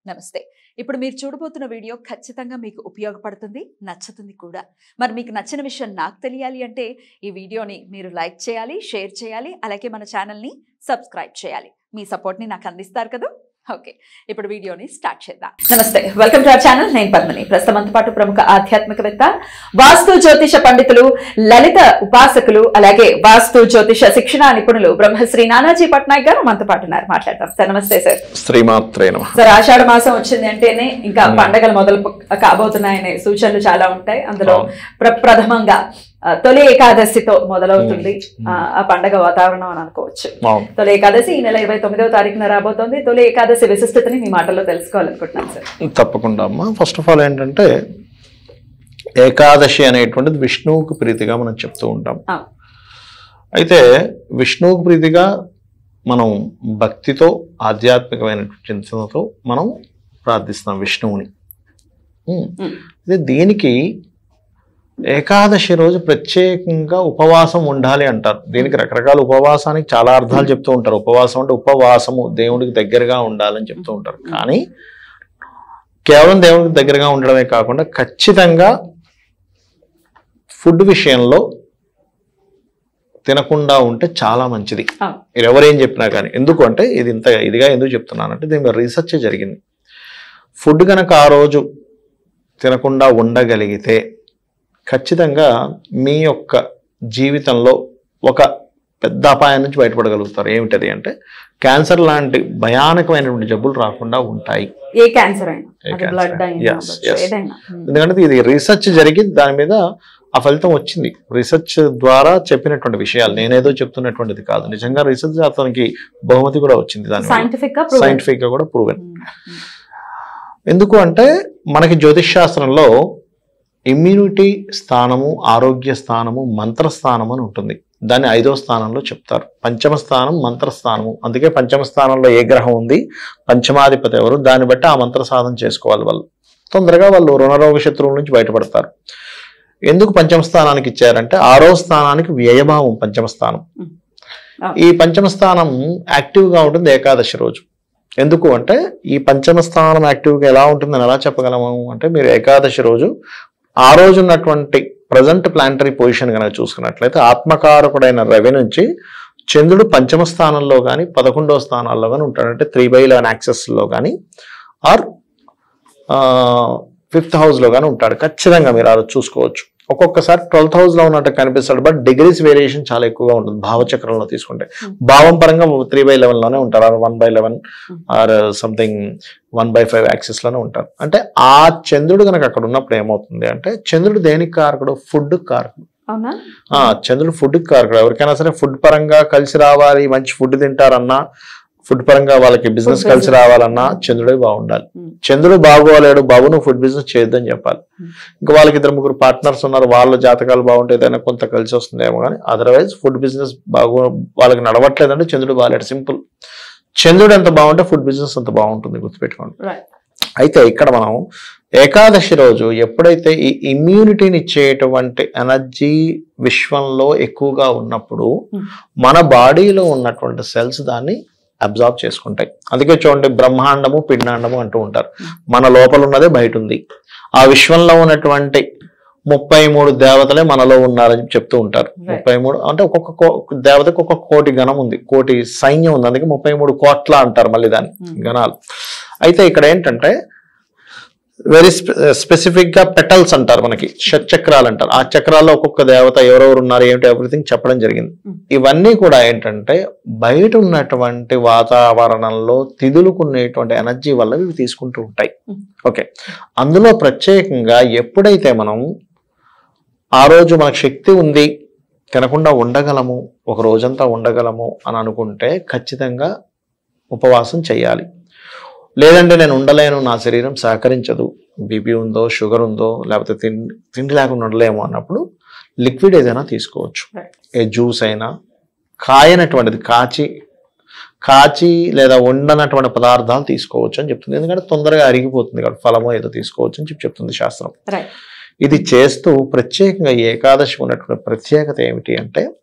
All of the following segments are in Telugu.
నమస్తే ఇప్పుడు మీరు చూడబోతున్న వీడియో ఖచ్చితంగా మీకు ఉపయోగపడుతుంది నచ్చుతుంది కూడా మరి మీకు నచ్చిన విషయం నాకు తెలియాలి అంటే ఈ వీడియోని మీరు లైక్ చేయాలి షేర్ చేయాలి అలాగే మన ఛానల్ని సబ్స్క్రైబ్ చేయాలి మీ సపోర్ట్ని నాకు అందిస్తారు కదా ఓకే ఇప్పుడు వీడియోని స్టార్ట్ చేద్దాం నమస్తే వెల్కమ్ టు అవర్ ఛానల్ నేను పద్మని ప్రస్తుతం మనతో పాటు ప్రముఖ ఆధ్యాత్మికవేత్త వాస్తు జ్యోతిష పండితులు లలిత ఉపాసకులు అలాగే వాస్తు జ్యోతిష శిక్షణ నిపుణులు బ్రహ్మశ్రీ నానాజీ పట్నాయక్ గారు మనతో పాటు ఉన్నారు మాట్లాడతాం సార్ నమస్తే సార్ శ్రీమాత్రే నమ సార్ ఆషాఢ మాసం వచ్చింది అంటేనే ఇంకా Hmm. పండగలు మొదలు ప- కాబోతున్నాయనే సూచనలు చాలా ఉంటాయి అందులో అవును. ప్ర- ప్రథమంగా ఆ, తొలి ఏకాదశితో మొదలవుతుంది Hmm. ఆ, ఆ పండగ వాతావరణం అని అనుకోవచ్చు అవును తొలి ఏకాదశి ఈ నెల ఇరవై తొమ్మిదవ తారీఖున రాబోతోంది తొలి ఏకాదశి విశిష్టతని మీ మాటల్లో తెలుసుకోవాలనుకుంటున్నాను సార్ తప్పకుండా అమ్మా ఫస్ట్ ఆఫ్ ఆల్ ఏంటంటే ఏకాదశి అనేటువంటిది విష్ణువుకు ప్రీతిగా మనం చెప్తూ ఉంటాం ఆ. అయితే విష్ణువుకు ప్రీతిగా మనం భక్తితో ఆధ్యాత్మికమైన చింతనతో మనం ప్రార్థిస్తాం విష్ణువుని ఉమ్. ఉమ్. అయితే దీనికి ఏకాదశి రోజు ప్రత్యేకంగా ఉపవాసం ఉండాలి అంటారు దీనికి రకరకాల ఉపవాసానికి చాలా అర్థాలు చెప్తూ ఉంటారు ఉపవాసం అంటే ఉపవాసము దేవుడికి దగ్గరగా ఉండాలని చెప్తూ ఉంటారు కానీ కేవలం దేవుడికి దగ్గరగా ఉండడమే కాకుండా ఖచ్చితంగా ఫుడ్ విషయంలో తినకుండా ఉంటే చాలా మంచిది ఆ. మీరు ఎవరేం చెప్పినా కానీ ఎందుకు అంటే ఇది ఇంత ఇదిగా ఎందుకు చెప్తున్నానంటే దీని మీద రీసెర్చ్ జరిగింది ఫుడ్ కనుక ఆ రోజు తినకుండా ఉండగలిగితే ఖచ్చితంగా మీ యొక్క జీవితంలో ఒక పెద్ద అపాయం నుంచి బయటపడగలుగుతారు ఏమిటది అంటే క్యాన్సర్ లాంటి భయానకమైనటువంటి జబ్బులు రాకుండా ఉంటాయి ఏ క్యాన్సర్ అయినా ఏ అది cancer బ్లడ్ అయినా. అయినా Yes, అవ్వచ్చు, yes. ఏదైనా ఉమ్. ఎందుకంటే ఇది రీసెర్చ్ జరిగి దాని మీద ఆ ఫలితం వచ్చింది రీసెర్చ్ ద్వారా చెప్పినటువంటి విషయాలు నేనేదో చెప్తున్నటువంటిది కాదు నిజంగా రీసెర్చ్ అతనికి బహుమతి కూడా వచ్చింది దాని సైంటిఫిక్ గా proven. సైంటిఫిక్ గా కూడా ప్రూవెన్ ఉమ్, ఉమ్. ఎందుకు అంటే మనకి జ్యోతిష్ శాస్త్రంలో ఇమ్యూనిటీ స్థానము ఆరోగ్య స్థానము మంత్రస్థానం అని ఉంటుంది దాన్ని ఐదో స్థానంలో చెప్తారు పంచమ స్థానం మంత్రస్థానము అందుకే పంచమ స్థానంలో ఏ గ్రహం ఉంది పంచమాధిపతి ఎవరు దాన్ని బట్టి ఆ మంత్ర సాధన చేసుకోవాలి వాళ్ళు తొందరగా వాళ్ళు రుణరోగ శత్రువుల నుంచి బయటపడతారు ఎందుకు పంచమ స్థానానికి ఇచ్చారంటే ఆరో స్థానానికి వ్యయభావం పంచమ స్థానం ఆ. ఈ పంచమ స్థానం యాక్టివ్గా ఉంటుంది ఏకాదశి రోజు ఎందుకు అంటే ఈ పంచమ స్థానం యాక్టివ్గా ఎలా ఉంటుందని ఎలా చెప్పగలము అంటే మీరు ఏకాదశి రోజు ఆ రోజు ఉన్నటువంటి ప్రజెంట్ ప్లానటరీ పొజిషన్ కనుక చూసుకున్నట్లయితే ఆత్మకారకుడైన రవి నుంచి చంద్రుడు పంచమ స్థానంలో కానీ పదకొండవ స్థానాల్లో కానీ ఉంటాడు అంటే త్రీ బై లెవెన్ యాక్సెస్లో కానీ ఆర్ ఫిఫ్త్ హౌస్లో కానీ ఉంటాడు ఖచ్చితంగా మీరు ఆ రోజు చూసుకోవచ్చు ఒక్కొక్కసారి ట్వెల్త్ హౌస్లో ఉన్నట్టు కనిపిస్తాడు బట్ డిగ్రీస్ వేరియేషన్ చాలా ఎక్కువగా ఉంటుంది భావచక్రంలో తీసుకుంటే Hmm. భావం పరంగా త్రీ బై లోనే ఉంటారు or one by eleven or something one by five axis లోనే ఉంటారు అంటే ఆ చంద్రుడు కనుక అక్కడ ఉన్నప్పుడు ఏమవుతుంది అంటే చంద్రుడు దేనికి కారకుడు ఫుడ్ కారకుడు అవునా ఆ చంద్రుడు ఫుడ్ కారకుడు ఎవరికైనా సరే ఫుడ్ పరంగా కలిసి రావాలి మంచి ఫుడ్ తింటారన్నా ఫుడ్ పరంగా వాళ్ళకి బిజినెస్ Food కలిసి business. రావాలన్నా చంద్రుడే బాగుండాలి Hmm. చంద్రుడు బాగోలేడు బాబు నువ్వు ఫుడ్ బిజినెస్ చేయొద్దని చెప్పాలి Hmm. ఇంకా వాళ్ళకి ఇద్దరు ముగ్గురు పార్ట్నర్స్ ఉన్నారు వాళ్ళ జాతకాలు బాగుంటే ఏదైనా కొంత కలిసి వస్తుందేమో కానీ అదర్వైజ్ ఫుడ్ బిజినెస్ బాగు వాళ్ళకి నడవట్లేదంటే చంద్రుడు బాగాలేడు సింపుల్ చంద్రుడు ఎంత బాగుంటే ఫుడ్ బిజినెస్ అంత బాగుంటుంది గుర్తుపెట్టుకోండి రైట్ అయితే ఇక్కడ మనం ఏకాదశి రోజు ఎప్పుడైతే ఈ ఇమ్యూనిటీని ఇచ్చేటువంటి ఎనర్జీ విశ్వంలో ఎక్కువగా ఉన్నప్పుడు Hmm. మన బాడీలో ఉన్నటువంటి సెల్స్ దాన్ని అబ్జార్బ్ చేసుకుంటాయి అందుకే చూడండి బ్రహ్మాండము పిండాండము అంటూ ఉంటారు మన లోపల ఉన్నదే బయట ఉంది ఆ విశ్వంలో ఉన్నటువంటి ముప్పై మూడు దేవతలే మనలో ఉన్నారని చెప్తూ ఉంటారు Right. ముప్పై మూడు అంటే ఒక్కొక్క కో- దేవతకు ఒక్కొక్క కోటి గణం ఉంది కోటి సైన్యం ఉంది అందుకే ముప్పై మూడు కోట్ల అంటారు మళ్ళీ దాన్ని Hmm. గణాలు అయితే ఇక్కడ ఏంటంటే వెరీ స్పెసిఫిక్ గా పెటల్స్ అంటారు మనకి షట్ చక్రాలు అంటారు ఆ చక్రాల్లో ఒక్కొక్క దేవత ఎవరెవరు ఉన్నారు ఏమిటి ఎవ్రీథింగ్ చెప్పడం జరిగింది Hmm. ఇవన్నీ కూడా ఏంటంటే బయట ఉన్నటువంటి వాతావరణంలో తిదులుకునేటువంటి ఎనర్జీ వల్ల ఇవి తీసుకుంటూ ఉంటాయి Hmm. ఓకే అందులో ప్రత్యేకంగా ఎప్పుడైతే మనం ఆ రోజు మనకు శక్తి ఉంది తినకుండా ఉండగలము ఒక రోజంతా ఉండగలము అని అనుకుంటే ఖచ్చితంగా ఉపవాసం చేయాలి లేదంటే నేను ఉండలేను నా శరీరం సహకరించదు బీపీ ఉందో షుగర్ ఉందో లేకపోతే తిండి తిండి లేకుండా ఉండలేము అన్నప్పుడు లిక్విడ్ ఏదైనా తీసుకోవచ్చు Right. ఏ జ్యూస్ అయినా కాయనటువంటిది కాచి కాచి లేదా వండనటువంటి పదార్థాలు తీసుకోవచ్చు అని చెప్తుంది ఎందుకంటే తొందరగా అరిగిపోతుంది కాబట్టి ఫలమో ఏదో తీసుకోవచ్చు అని చెప్పి చెప్తుంది శాస్త్రం రైట్ ఇది చేస్తూ ప్రత్యేకంగా ఈ ఏకాదశి ఉన్నటువంటి ప్రత్యేకత ఏమిటి అంటే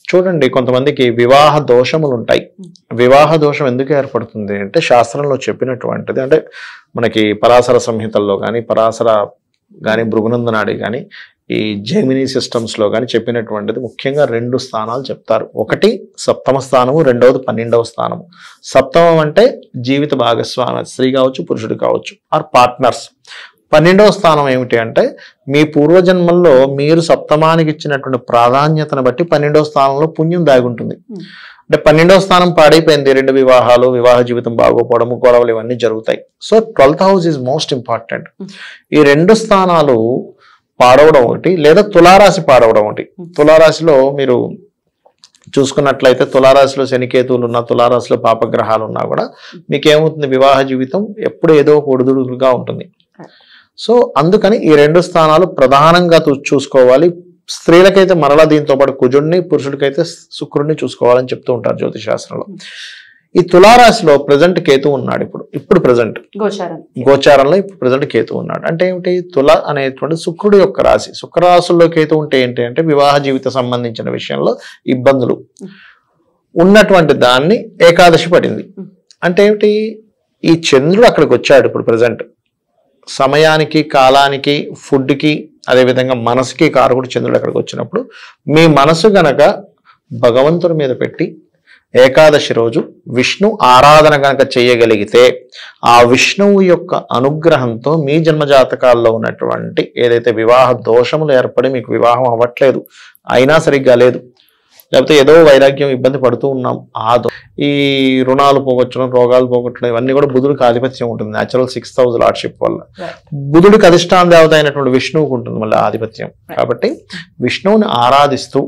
చూడండి కొంతమందికి వివాహ దోషములు ఉంటాయి వివాహ దోషం ఎందుకు ఏర్పడుతుంది అంటే శాస్త్రంలో చెప్పినటువంటిది అంటే మనకి పరాశర సంహితల్లో కానీ పరాశర కానీ భృగునందనాడి కానీ ఈ జెమినీ సిస్టమ్స్ లో కానీ చెప్పినటువంటిది ముఖ్యంగా రెండు స్థానాలు చెప్తారు ఒకటి సప్తమ స్థానము రెండవది పన్నెండవ స్థానము సప్తమం అంటే జీవిత భాగస్వామి స్త్రీ కావచ్చు పురుషుడు కావచ్చు ఆర్ పార్ట్నర్స్ పన్నెండవ స్థానం ఏమిటి అంటే మీ పూర్వజన్మల్లో మీరు సప్తమానికి ఇచ్చినటువంటి ప్రాధాన్యతను బట్టి పన్నెండవ స్థానంలో పుణ్యం దాగి ఉంటుంది Hmm. అంటే పన్నెండవ స్థానం పాడైపోయింది రెండు వివాహాలు వివాహ జీవితం బాగోపోవడము గొడవలు ఇవన్నీ జరుగుతాయి so twelfth house is most important Hmm. ఈ రెండు స్థానాలు పాడవడం ఒకటి లేదా తులారాశి పాడవడం ఒకటి Hmm. తులారాశిలో మీరు చూసుకున్నట్లయితే తులారాశిలో శనికేతువులు ఉన్న తులారాశిలో పాపగ్రహాలు ఉన్నా కూడా మీకు ఏమవుతుంది వివాహ జీవితం ఎప్పుడు ఏదో ఒక ఒడిదుడుకుగా ఉంటుంది సో అందుకని ఈ రెండు స్థానాలు ప్రధానంగా చూ- చూసుకోవాలి స్త్రీలకైతే మరలా దీంతో పాటు కుజుడిని పురుషుడికైతే శుక్రుడిని చూసుకోవాలని చెప్తూ ఉంటారు జ్యోతిష్ శాస్త్రంలో ఈ తులారాశిలో ప్రజెంట్ కేతు ఉన్నాడు ఇప్పుడు ఇప్పుడు ప్రజెంట్ గోచారం గోచారంలో ఇప్పుడు ప్రజెంట్ కేతు ఉన్నాడు అంటే ఏమిటి తుల అనేటువంటి శుక్రుడి యొక్క రాశి శుక్రరాశుల్లో కేతు ఉంటే ఏంటి అంటే వివాహ జీవిత సంబంధించిన విషయంలో ఇబ్బందులు ఉన్నటువంటి దాన్ని ఏకాదశి పడింది అంటే ఏమిటి ఈ చంద్రుడు అక్కడికి వచ్చాడు ఇప్పుడు ప్రజెంట్ సమయానికి కాలానికి ఫుడ్కి అదేవిధంగా మనసుకి కారకుడు చంద్రుడు అక్కడికి వచ్చినప్పుడు మీ మనసు గనక భగవంతుడి మీద పెట్టి ఏకాదశి రోజు విష్ణు ఆరాధన గనక చేయగలిగితే ఆ విష్ణువు యొక్క అనుగ్రహంతో మీ జన్మ జాతకాల్లో ఉన్నటువంటి ఏదైతే వివాహ దోషములు ఏర్పడి మీకు వివాహం అవ్వట్లేదు అయినా సరిగ్గా లేదు లేకపోతే ఏదో వైరాగ్యం ఇబ్బంది పడుతూ ఉన్నాం ఆ దో- ఈ రుణాలు పోగొట్టడం రోగాలు పోగొట్టడం ఇవన్నీ కూడా బుధుడికి ఆధిపత్యం ఉంటుంది న్యాచురల్ సిక్స్ థౌజండ్ లార్డ్షిప్ వల్ల Right. బుధుడికి అధిష్టాన దేవత అయినటువంటి విష్ణువుకు ఉంటుంది మళ్ళీ ఆధిపత్యం కాబట్టి విష్ణువుని ఆరాధిస్తూ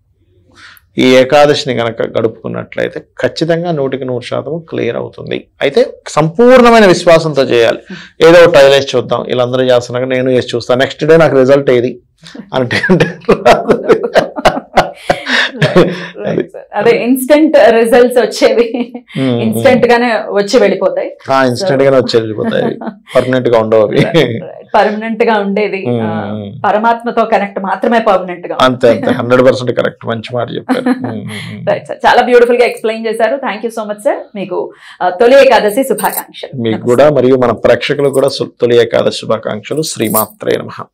ఈ ఏకాదశిని గనక గడుపుకున్నట్లయితే ఖచ్చితంగా నూటికి నూరు శాతం క్లియర్ అవుతుంది అయితే సంపూర్ణమైన విశ్వాసంతో చేయాలి ఏదో ఒక ట్రయల్ వేసి చూద్దాం వీళ్ళందరూ చేస్తున్నాక నేను వేసి చూస్తాను నెక్స్ట్ డే నాకు రిజల్ట్ ఏది అంటే అంటే రాదు. Right, sir. అదే ఇన్స్టెంట్ రిజల్ట్స్ వచ్చేవి ఉమ్, ఇన్స్టెంట్ గానే వచ్చి వెళ్ళిపోతాయి ఆ ఇన్స్టెంట్ గానే వచ్చి వెళ్ళిపోతాయి పర్మనెంట్ గా ఉండవు అవి పర్మనెంట్ గా ఉండేది ఆ, ఉమ్. పరమాత్మతో కనెక్ట్ మాత్రమే పర్మనెంట్ గా అంతే అంతే హండ్రెడ్ పర్సెంట్ కరెక్ట్ మంచి మాట చెప్పారు um, um, um. Right sir చాలా బ్యూటిఫుల్ గా ఎక్స్ప్లెయిన్ చేశారు thank you so much sir మీకు ఆ, తొలి ఏకాదశి శుభాకాంక్షలు మీకు కూడా మరియు మన ప్రేక్షకులకు కూడా సు- తొలి ఏకాదశి శుభాకాంక్షలు శ్రీమాత్రే నమః